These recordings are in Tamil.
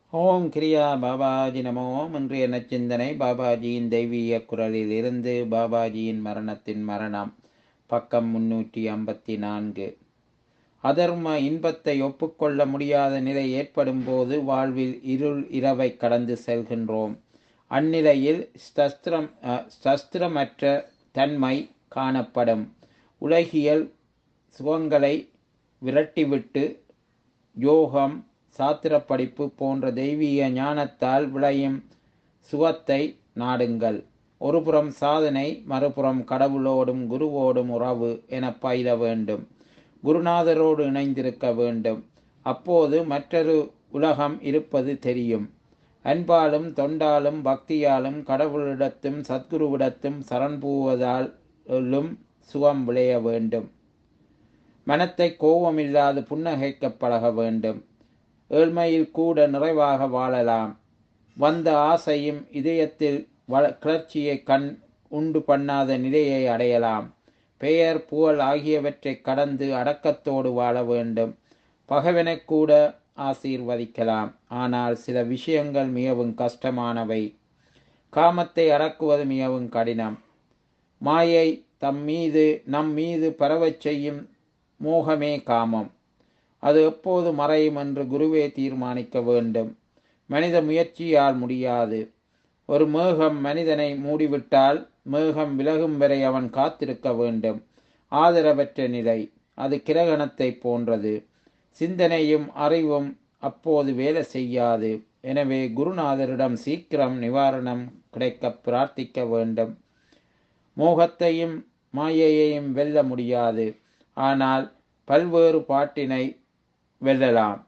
ஓம் கிரியா பாபாஜி நமோ இன்றைய நச்சிந்தனை பாபாஜியின் தெய்வீக குரலில் இருந்து பாபாஜியின் மரணத்தின் மரணம் பக்கம் முன்னூற்றி ஐம்பத்தி நான்கு அதர்ம இன்பத்தை ஒப்புக்கொள்ள முடியாத நிலை ஏற்படும் போது வாழ்வில் இருள் இரவை கடந்து செல்கின்றோம் அந்நிலையில் ஸ்தஸ்திரம் அஹ், ஸ்தஸ்திரமற்ற தன்மை காணப்படும் உலகியல் சுகங்களை விரட்டிவிட்டு யோகம் சாத்திர படிப்பு போன்ற தெய்வீக ஞானத்தால் விளையும் சுகத்தை நாடுங்கள் ஒருபுறம் சாதனை மறுபுறம் கடவுளோடும் குருவோடும் உறவு என பயில வேண்டும் குருநாதரோடு இணைந்திருக்க வேண்டும் அப்போது மற்றொரு உலகம் இருப்பது தெரியும் அன்பாலும் தொண்டாலும் பக்தியாலும் கடவுளிடத்தும் சத்குருவிடத்தும் சரண்பூவதாலும் சுகம் விளைய வேண்டும் மனத்தை கோபமில்லாது புன்னகைக்கப் பழக வேண்டும் ஏழ்மையில் கூட நிறைவாக வாழலாம் வந்த ஆசையும் இதயத்தில் வள கிளர்ச்சியை கண் உண்டு பண்ணாத நிலையை அடையலாம் பெயர் புகழ் ஆகியவற்றை கடந்து அடக்கத்தோடு வாழ வேண்டும் பகைவனை கூட ஆசீர்வதிக்கலாம் ஆனால் சில விஷயங்கள் மிகவும் கஷ்டமானவை காமத்தை அடக்குவது மிகவும் கடினம் மாயை தம் மீது நம் மீது பரவச் செய்யும் மோகமே காமம் அது எப்போது மறையும் என்று குருவே தீர்மானிக்க வேண்டும் மனித முயற்சியால் முடியாது ஒரு மேகம் மனிதனை மூடிவிட்டால் மேகம் விலகும் வரை அவன் காத்திருக்க வேண்டும் ஆதரவற்ற நிலை அது கிரகணத்தை போன்றது சிந்தனையும் அறிவும் அப்போது வேலை செய்யாது எனவே குருநாதரிடம் சீக்கிரம் நிவாரணம் கிடைக்க பிரார்த்திக்க வேண்டும் மோகத்தையும் மாயையையும் வெல்ல முடியாது ஆனால் பல்வேறு பாட்டினை வெல்லலாம்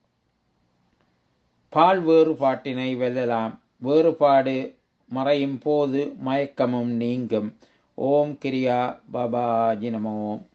பால் வேறுபாட்டினை வெல்லலாம் வேறுபாடு மறையும் போது மயக்கமும் நீங்கும் ஓம் கிரியா பாபாஜி நமோம்